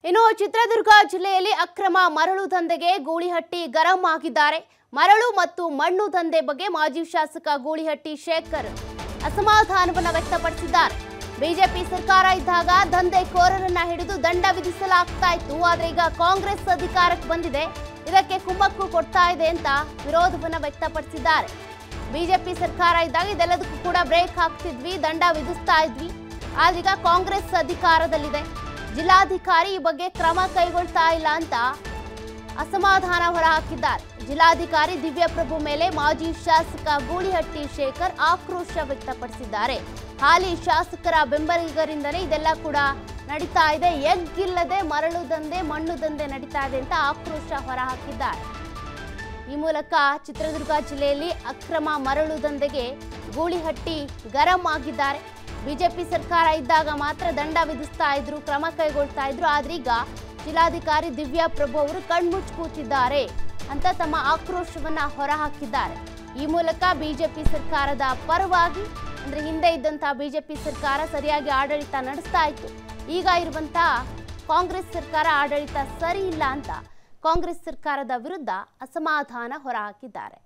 ಇನ್ನು ಚಿತ್ರದುರ್ಗ ಜಿಲ್ಲೆಯಲ್ಲಿ ಅಕ್ರಮ ಮರಳು ದಂಧೆಗೆ ಗೂಳಿಹಟ್ಟಿ ಗರಂ ಆಗಿದ್ದಾರೆ ಮರಳು ಮತ್ತು ಮಣ್ಣು ದಂಧೆ ಬಗ್ಗೆ ಮಾಜಿ ಶಾಸಕ ಗೂಳಿಹಟ್ಟಿ ಶೇಖರ್ ಅಸಮಾಧಾನವನ್ನು ವ್ಯಕ್ತಪಡಿಸಿದ್ದಾರೆ ಬಿಜೆಪಿ ಸರ್ಕಾರ ಇದ್ದಾಗ ದಂಧೆಕೋರರನ್ನ ಹಿಡಿದು ದಂಡ ವಿಧಿಸಲಾಗ್ತಾ ಇತ್ತು ಆದ್ರೆ ಈಗ ಕಾಂಗ್ರೆಸ್ ಅಧಿಕಾರಕ್ಕೆ ಬಂದಿದೆ ಇದಕ್ಕೆ ಕುಮ್ಮಕ್ಕು ಕೊಡ್ತಾ ಇದೆ ಅಂತ ವಿರೋಧವನ್ನ ವ್ಯಕ್ತಪಡಿಸಿದ್ದಾರೆ ಬಿಜೆಪಿ ಸರ್ಕಾರ ಇದ್ದಾಗ ಇದೆಲ್ಲದಕ್ಕೂ ಕೂಡ ಬ್ರೇಕ್ ಹಾಕ್ತಿದ್ವಿ ದಂಡ ವಿಧಿಸ್ತಾ ಇದ್ವಿ ಆದ್ರೀಗ ಕಾಂಗ್ರೆಸ್ ಅಧಿಕಾರದಲ್ಲಿದೆ ಜಿಲ್ಲಾಧಿಕಾರಿ ಈ ಬಗ್ಗೆ ಕ್ರಮ ಕೈಗೊಳ್ತಾ ಇಲ್ಲ ಅಂತ ಅಸಮಾಧಾನ ಹೊರಹಾಕಿದ್ದಾರೆ ಜಿಲ್ಲಾಧಿಕಾರಿ ದಿವ್ಯಪ್ರಭು ಮೇಲೆ ಮಾಜಿ ಶಾಸಕ ಗೂಳಿಹಟ್ಟಿ ಶೇಖರ್ ಆಕ್ರೋಶ ವ್ಯಕ್ತಪಡಿಸಿದ್ದಾರೆ ಹಾಲಿ ಶಾಸಕರ ಬೆಂಬಲಿಗರಿಂದಲೇ ಇದೆಲ್ಲ ಕೂಡ ನಡೀತಾ ಇದೆ ಎಗ್ಗಿಲ್ಲದೆ ಮರಳು ದಂಧೆ ಮಣ್ಣು ದಂಧೆ ನಡೀತಾ ಇದೆ ಅಂತ ಆಕ್ರೋಶ ಹೊರಹಾಕಿದ್ದಾರೆ ಈ ಮೂಲಕ ಚಿತ್ರದುರ್ಗ ಜಿಲ್ಲೆಯಲ್ಲಿ ಅಕ್ರಮ ಮರಳು ದಂಧೆಗೆ ಗೂಳಿಹಟ್ಟಿ ಗರಂ ಆಗಿದ್ದಾರೆ ಬಿಜೆಪಿ ಸರ್ಕಾರ ಇದ್ದಾಗ ಮಾತ್ರ ದಂಡ ವಿಧಿಸ್ತಾ ಇದ್ರು ಕ್ರಮ ಕೈಗೊಳ್ತಾ ಇದ್ರು ಆದ್ರೀಗ ಜಿಲ್ಲಾಧಿಕಾರಿ ದಿವ್ಯಾ ಪ್ರಭು ಅವರು ಕಣ್ಮುಚ್ಚಿ ಕೂತಿದ್ದಾರೆ ಅಂತ ತಮ್ಮ ಆಕ್ರೋಶವನ್ನ ಹೊರಹಾಕಿದ್ದಾರೆ ಈ ಮೂಲಕ ಬಿಜೆಪಿ ಸರ್ಕಾರದ ಪರವಾಗಿ ಅಂದ್ರೆ ಹಿಂದೆ ಇದ್ದಂತಹ ಬಿಜೆಪಿ ಸರ್ಕಾರ ಸರಿಯಾಗಿ ಆಡಳಿತ ನಡೆಸ್ತಾ ಇತ್ತು ಈಗ ಇರುವಂತಹ ಕಾಂಗ್ರೆಸ್ ಸರ್ಕಾರ ಆಡಳಿತ ಸರಿ ಇಲ್ಲ ಅಂತ ಕಾಂಗ್ರೆಸ್ ಸರ್ಕಾರದ ವಿರುದ್ಧ ಅಸಮಾಧಾನ ಹೊರಹಾಕಿದ್ದಾರೆ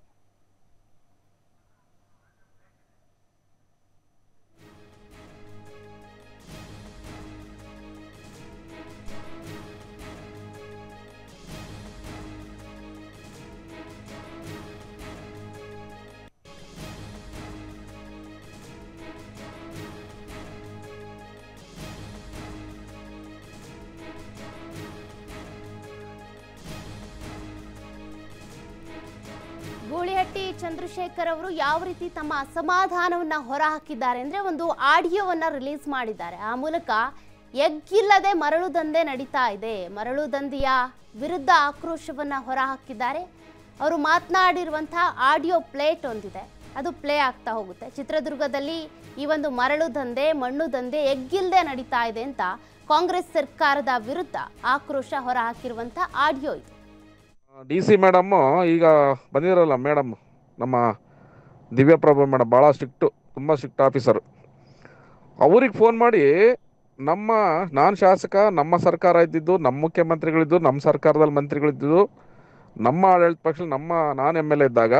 ಗೂಳಿಹಟ್ಟಿ ಚಂದ್ರಶೇಖರ್ ಅವರು ಯಾವ ರೀತಿ ತಮ್ಮ ಅಸಮಾಧಾನವನ್ನ ಹೊರಹಾಕಿದ್ದಾರೆ ಅಂದ್ರೆ ಒಂದು ಆಡಿಯೋವನ್ನ ರಿಲೀಸ್ ಮಾಡಿದ್ದಾರೆ ಆ ಮೂಲಕ ಎಗ್ಗಿಲ್ಲದೆ ಮರಳು ದಂಧೆ ನಡೀತಾ ಇದೆ ಮರಳು ದಂಧೆಯ ವಿರುದ್ಧ ಆಕ್ರೋಶವನ್ನ ಹೊರಹಾಕಿದ್ದಾರೆ ಅವರು ಮಾತನಾಡಿರುವಂತಹ ಆಡಿಯೋ ಪ್ಲೇಟ್ ಒಂದಿದೆ ಅದು ಪ್ಲೇ ಆಗ್ತಾ ಹೋಗುತ್ತೆ ಚಿತ್ರದುರ್ಗದಲ್ಲಿ ಈ ಒಂದು ಮರಳು ದಂಧೆ ಮಣ್ಣು ದಂಧೆ ಎಗ್ಗಿಲ್ಲದೆ ನಡೀತಾ ಇದೆ ಅಂತ ಕಾಂಗ್ರೆಸ್ ಸರ್ಕಾರದ ವಿರುದ್ಧ ಆಕ್ರೋಶ ಹೊರಹಾಕಿರುವಂತ ಆಡಿಯೋ ಇದು ಡಿ ಸಿ ಮೇಡಮ್ಮು ಈಗ ಬಂದಿರಲ್ಲ ಮೇಡಮ್ ನಮ್ಮ ದಿವ್ಯಪ್ರಭು ಮೇಡಮ್ ಭಾಳ ಸ್ಟ್ರಿಕ್ಟು ತುಂಬ ಸ್ಟ್ರಿಕ್ಟ್ ಆಫೀಸರು ಅವ್ರಿಗೆ ಫೋನ್ ಮಾಡಿ ನಮ್ಮ ನಾನು ಶಾಸಕ ನಮ್ಮ ಸರ್ಕಾರ ಇದ್ದಿದ್ದು ನಮ್ಮ ಮುಖ್ಯಮಂತ್ರಿಗಳಿದ್ದು ನಮ್ಮ ಸರ್ಕಾರದಲ್ಲಿ ಮಂತ್ರಿಗಳಿದ್ದು ನಮ್ಮ ಆಡಳಿತ ಪಕ್ಷ ನಮ್ಮ ನಾನು ಎಮ್ ಎಲ್ ಎ ಇದ್ದಾಗ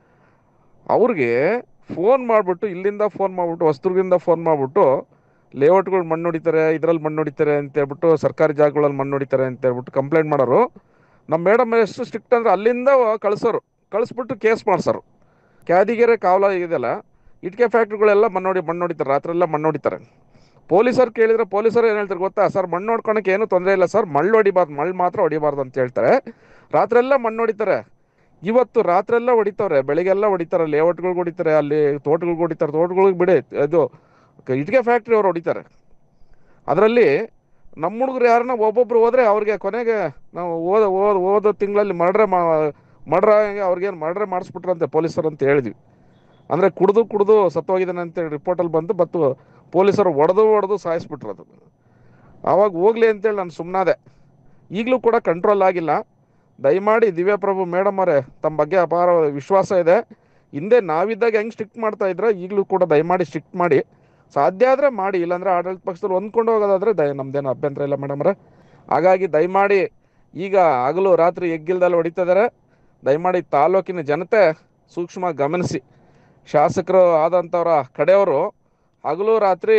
ಅವ್ರಿಗೆ ಫೋನ್ ಮಾಡಿಬಿಟ್ಟು ಇಲ್ಲಿಂದ ಫೋನ್ ಮಾಡಿಬಿಟ್ಟು ಹೊಸದುರ್ಗದಿಂದ ಫೋನ್ ಮಾಡಿಬಿಟ್ಟು ಲೇಔಟ್ಗಳು ಮಣ್ಣು ಹೊಡಿತಾರೆ ಇದರಲ್ಲಿ ಮಣ್ಣು ಹೊಡಿತಾರೆ ಅಂತ ಹೇಳ್ಬಿಟ್ಟು ಸರ್ಕಾರಿ ಜಾಗಗಳಲ್ಲಿ ಮಣ್ಣು ಹೊಡಿತಾರೆ ಅಂತ ಹೇಳ್ಬಿಟ್ಟು ಕಂಪ್ಲೇಂಟ್ ಮಾಡೋರು ನಮ್ಮ ಮೇಡಮ್ ಎಷ್ಟು ಸ್ಟ್ರಿಕ್ಟ್ ಅಂದ್ರೆ ಅಲ್ಲಿಂದ ಕಳ್ಸೋರು ಕಳಿಸ್ಬಿಟ್ಟು ಕೇಸ್ ಮಾಡ್ಸೋರು ಕ್ಯಾದಿಗೆರೆ ಕಾವಲ ಇದೆಯಲ್ಲ ಇಟ್ಕೆ ಫ್ಯಾಕ್ಟ್ರಿಗಳೆಲ್ಲ ಮಣ್ಣು ಹೊಡಿ ಮಣ್ಣು ಹೊಡಿತಾರೆ ರಾತ್ರಿ ಎಲ್ಲ ಮಣ್ಣು ಹೊಡಿತಾರೆ ಪೊಲೀಸರು ಕೇಳಿದ್ರೆ ಪೊಲೀಸರು ಏನು ಹೇಳ್ತಾರೆ ಗೊತ್ತಾ ಸರ್ ಮಣ್ಣು ಹೊಡ್ಕೊಳಕ್ಕೆ ಏನು ತೊಂದರೆ ಇಲ್ಲ ಸರ್ ಮಳ್ಳು ಹೊಡಿಬಾರ್ದು ಮಳ್ಳು ಮಾತ್ರ ಹೊಡಿಬಾರ್ದು ಅಂತ ಹೇಳ್ತಾರೆ ರಾತ್ರೆಲ್ಲ ಮಣ್ಣು ಹೊಡಿತಾರೆ ಇವತ್ತು ರಾತ್ರೆಲ್ಲ ಹೊಡಿತವ್ರೆ ಬೆಳಿಗ್ಗೆಲ್ಲ ಹೊಡಿತಾರೆ ಲೇಔಟ್ಗಳಿಗೆ ಹೊಡಿತಾರೆ ಅಲ್ಲಿ ತೋಟಗಳಿಗೆ ಹೊಡಿತಾರೆ ತೋಟಗಳಿಗೆ ಬಿಡಿ ಇದು ಇಟ್ಕೆ ಫ್ಯಾಕ್ಟ್ರಿ ಅವ್ರು ಹೊಡಿತಾರೆ ಅದರಲ್ಲಿ ನಮ್ಮ ಹುಡುಗರು ಯಾರನ್ನ ಒಬ್ಬೊಬ್ರು ಹೋದ್ರೆ ಅವ್ರಿಗೆ ಕೊನೆಗೆ ನಾವು ಓದ ಓದ ಓದೋ ತಿಂಗಳಲ್ಲಿ ಮರ್ಡ್ರೆ ಮಾ ಮರ್ಡ್ರ ಅವ್ರಿಗೇನು ಮರ್ಡ್ರೆ ಮಾಡಿಸ್ಬಿಟ್ರಂತೆ ಪೊಲೀಸರು ಅಂತ ಹೇಳಿದ್ವಿ ಅಂದರೆ ಕುಡ್ದು ಕುಡ್ದು ಸತ್ತೋಗಿದ್ದಾನೆ ಅಂತೇಳಿ ರಿಪೋರ್ಟಲ್ಲಿ ಬಂದು ಬತ್ತು ಪೊಲೀಸರು ಹೊಡೆದು ಹೊಡೆದು ಸಾಯಿಸ್ಬಿಟ್ರು ಅದು ಆವಾಗ ಹೋಗ್ಲಿ ಅಂತೇಳಿ ನಾನು ಸುಮ್ಮನಾದೆ ಈಗಲೂ ಕೂಡ ಕಂಟ್ರೋಲ್ ಆಗಿಲ್ಲ ದಯಮಾಡಿ ದಿವ್ಯಪ್ರಭು ಮೇಡಮ್ ಅವರೇ ತಮ್ಮ ಬಗ್ಗೆ ಅಪಾರ ವಿಶ್ವಾಸ ಇದೆ ಹಿಂದೆ ನಾವಿದ್ದಾಗ ಹೆಂಗೆ ಸ್ಟ್ರಿಕ್ಟ್ ಮಾಡ್ತಾ ಇದ್ರೆ ಈಗಲೂ ಕೂಡ ದಯಮಾಡಿ ಸ್ಟ್ರಿಕ್ಟ್ ಮಾಡಿ ಸಾಧ್ಯ ಆದರೆ ಮಾಡಿ ಇಲ್ಲಾಂದ್ರೆ ಆಡಳಿತ ಪಕ್ಷದಲ್ಲಿ ಹೊಂದ್ಕೊಂಡು ಹೋಗೋದಾದ್ರೆ ದಯ ನಮ್ದೇನು ಅಭ್ಯಂತರ ಇಲ್ಲ ಮೇಡಮ್ರೆ ಹಾಗಾಗಿ ದಯಮಾಡಿ ಈಗ ಹಗಲು ರಾತ್ರಿ ಎಗ್ಗಿಲ್ದಲ್ಲಿ ಹೊಡಿತಿದ್ದಾರೆ ದಯಮಾಡಿ ತಾಲೂಕಿನ ಜನತೆ ಸೂಕ್ಷ್ಮ ಗಮನಿಸಿ ಶಾಸಕರು ಆದಂಥವ್ರ ಕಡೆಯವರು ಹಗಲು ರಾತ್ರಿ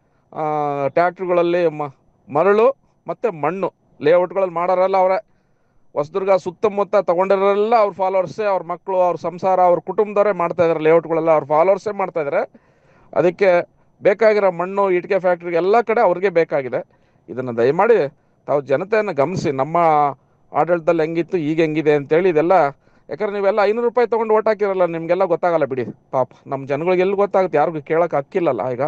ಟ್ಯಾಕ್ಟ್ರುಗಳಲ್ಲಿ ಮ ಮರಳು ಮತ್ತು ಮಣ್ಣು ಲೇಔಟ್ಗಳಲ್ಲಿ ಮಾಡೋರೆಲ್ಲ ಅವರೇ ಹೊಸದುರ್ಗ ಸುತ್ತಮುತ್ತ ತಗೊಂಡಿರೋರೆಲ್ಲ ಅವ್ರ ಫಾಲೋವರ್ಸೇ ಅವ್ರ ಮಕ್ಕಳು ಅವ್ರ ಸಂಸಾರ ಅವ್ರ ಕುಟುಂಬದವರೇ ಮಾಡ್ತಾ ಇದ್ದಾರೆ ಲೇಔಟ್ಗಳೆಲ್ಲ ಅವ್ರ ಫಾಲೋವರ್ಸೇ ಮಾಡ್ತಾ ಇದ್ದಾರೆ ಅದಕ್ಕೆ ಬೇಕಾಗಿರೋ ಮಣ್ಣು ಇಟ್ಟಿಗೆ ಫ್ಯಾಕ್ಟ್ರಿಗೆ ಎಲ್ಲ ಕಡೆ ಅವ್ರಿಗೆ ಬೇಕಾಗಿದೆ ಇದನ್ನು ದಯಮಾಡಿ ತಾವು ಜನತೆಯನ್ನು ಗಮನಿಸಿ ನಮ್ಮ ಆಡಳಿತದಲ್ಲಿ ಹೆಂಗಿತ್ತು ಈಗ ಹೆಂಗಿದೆ ಅಂತೇಳಿ ಇದೆಲ್ಲ ಯಾಕಂದ್ರೆ ನೀವೆಲ್ಲ ಐನೂರು ರೂಪಾಯಿ ತೊಗೊಂಡು ಓಟ್ ಹಾಕಿರಲ್ಲ ನಿಮಗೆಲ್ಲ ಗೊತ್ತಾಗಲ್ಲ ಬಿಡಿ ಪಾಪ ನಮ್ಮ ಜನಗಳಿಗೆ ಎಲ್ಲಿ ಗೊತ್ತಾಗುತ್ತೆ ಯಾರಿಗೂ ಕೇಳೋಕೆ ಹಕ್ಕಿಲ್ಲಲ್ಲ ಈಗ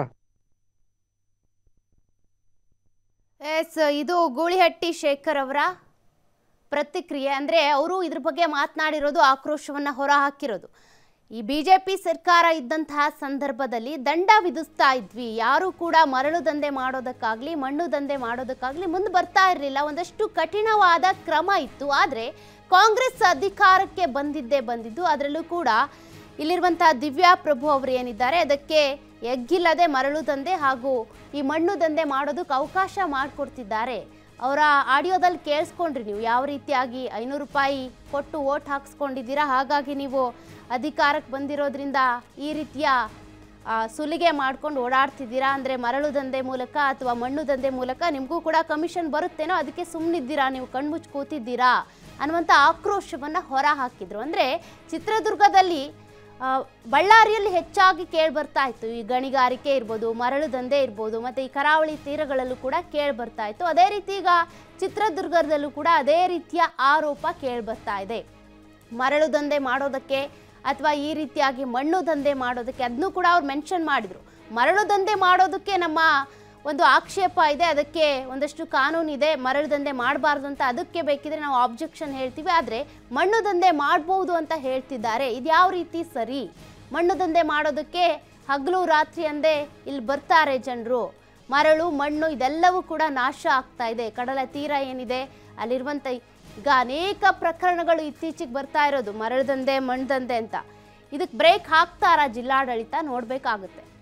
ಎಸ್ ಇದು ಗೂಳಿಹಟ್ಟಿ ಶೇಖರ್ ಅವರ ಪ್ರತಿಕ್ರಿಯೆ ಅಂದರೆ ಅವರು ಇದ್ರ ಬಗ್ಗೆ ಮಾತನಾಡಿರೋದು ಆಕ್ರೋಶವನ್ನು ಹೊರಹಾಕಿರೋದು ಈ ಬಿ ಜೆ ಪಿ ಸರ್ಕಾರ ಇದ್ದಂತಹ ಸಂದರ್ಭದಲ್ಲಿ ದಂಡ ವಿಧಿಸ್ತಾ ಇದ್ವಿ ಯಾರು ಕೂಡ ಮರಳು ದಂಧೆ ಮಾಡೋದಕ್ಕಾಗಲಿ ಮಣ್ಣು ದಂಧೆ ಮಾಡೋದಕ್ಕಾಗಲಿ ಮುಂದೆ ಬರ್ತಾ ಇರಲಿಲ್ಲ ಒಂದಷ್ಟು ಕಠಿಣವಾದ ಕ್ರಮ ಇತ್ತು ಆದರೆ ಕಾಂಗ್ರೆಸ್ ಅಧಿಕಾರಕ್ಕೆ ಬಂದಿದ್ದೇ ಬಂದಿದ್ದು ಅದರಲ್ಲೂ ಕೂಡ ಇಲ್ಲಿರುವಂತಹ ದಿವ್ಯಾ ಪ್ರಭು ಅವರು ಏನಿದ್ದಾರೆ ಅದಕ್ಕೆ ಎಗ್ಗಿಲ್ಲದೆ ಮರಳು ದಂಧೆ ಹಾಗೂ ಈ ಮಣ್ಣು ದಂಧೆ ಮಾಡೋದಕ್ಕೆ ಅವಕಾಶ ಮಾಡಿಕೊಡ್ತಿದ್ದಾರೆ ಅವರ ಆಡಿಯೋದಲ್ಲಿ ಕೇಳಿಸ್ಕೊಂಡ್ರಿ ನೀವು ಯಾವ ರೀತಿಯಾಗಿ ಐನೂರು ರೂಪಾಯಿ ಕೊಟ್ಟು ಓಟ್ ಹಾಕ್ಸ್ಕೊಂಡಿದ್ದೀರಾ ಹಾಗಾಗಿ ನೀವು ಅಧಿಕಾರಕ್ಕೆ ಬಂದಿರೋದ್ರಿಂದ ಈ ರೀತಿಯ ಆ, ಸುಲಿಗೆ ಮಾಡ್ಕೊಂಡು ಓಡಾಡ್ತಿದ್ದೀರಾ ಅಂದರೆ ಮರಳು ದಂಧೆ ಮೂಲಕ ಅಥವಾ ಮಣ್ಣು ದಂಧೆ ಮೂಲಕ ನಿಮಗೂ ಕೂಡ ಕಮಿಷನ್ ಬರುತ್ತೇನೋ ಅದಕ್ಕೆ ಸುಮ್ಮನಿದ್ದೀರಾ ನೀವು ಕಣ್ಮುಚ್ಚಿ ಕೂತಿದ್ದೀರಾ ಅನ್ನುವಂಥ ಆಕ್ರೋಶವನ್ನು ಹೊರ ಹಾಕಿದ್ರು ಅಂದರೆ ಚಿತ್ರದುರ್ಗದಲ್ಲಿ ಆ, ಬಳ್ಳಾರಿಯಲ್ಲಿ ಹೆಚ್ಚಾಗಿ ಕೇಳಿ ಬರ್ತಾ ಇತ್ತು ಈ ಗಣಿಗಾರಿಕೆ ಇರ್ಬೋದು ಮರಳು ದಂಧೆ ಇರ್ಬೋದು ಮತ್ತು ಈ ಕರಾವಳಿ ತೀರಗಳಲ್ಲೂ ಕೂಡ ಕೇಳಿ ಬರ್ತಾ ಇತ್ತು ಅದೇ ರೀತಿ ಈಗ ಚಿತ್ರದುರ್ಗದಲ್ಲೂ ಕೂಡ ಅದೇ ರೀತಿಯ ಆರೋಪ ಕೇಳಿ ಬರ್ತಾ ಇದೆ ಮರಳು ದಂಧೆ ಮಾಡೋದಕ್ಕೆ ಅಥವಾ ಈ ರೀತಿಯಾಗಿ ಮಣ್ಣು ದಂಧೆ ಮಾಡೋದಕ್ಕೆ ಅದನ್ನು ಕೂಡ ಅವ್ರು ಮೆನ್ಷನ್ ಮಾಡಿದರು ಮರಳು ದಂಧೆ ಮಾಡೋದಕ್ಕೆ ನಮ್ಮ ಒಂದು ಆಕ್ಷೇಪ ಇದೆ ಅದಕ್ಕೆ ಒಂದಷ್ಟು ಕಾನೂನು ಇದೆ ಮರಳು ದಂಧೆ ಮಾಡಬಾರ್ದು ಅಂತ ಅದಕ್ಕೆ ಬೇಕಿದ್ರೆ ನಾವು ಆಬ್ಜೆಕ್ಷನ್ ಹೇಳ್ತೀವಿ ಆದರೆ ಮಣ್ಣು ದಂಧೆ ಮಾಡ್ಬೋದು ಅಂತ ಹೇಳ್ತಿದ್ದಾರೆ ಇದು ಯಾವ ರೀತಿ ಸರಿ ಮಣ್ಣು ದಂಧೆ ಮಾಡೋದಕ್ಕೆ ಹಗಲು ರಾತ್ರಿ ಅಂದೇ ಇಲ್ಲಿ ಬರ್ತಾರೆ ಜನರು ಮರಳು ಮಣ್ಣು ಇದೆಲ್ಲವೂ ಕೂಡ ನಾಶ ಆಗ್ತಾ ಇದೆ ಕಡಲ ತೀರ ಏನಿದೆ ಅಲ್ಲಿರುವಂಥ ಈಗ ಅನೇಕ ಪ್ರಕರಣಗಳು ಇತ್ತೀಚೆಗೆ ಬರ್ತಾ ಇರೋದು ಮರಳು ದಂಧೆ ಮಣ್ಣು ದಂಧೆ ಅಂತ ಇದಕ್ಕೆ ಬ್ರೇಕ್ ಹಾಕ್ತಾರಾ ಜಿಲ್ಲಾಡಳಿತ ನೋಡಬೇಕಾಗುತ್ತೆ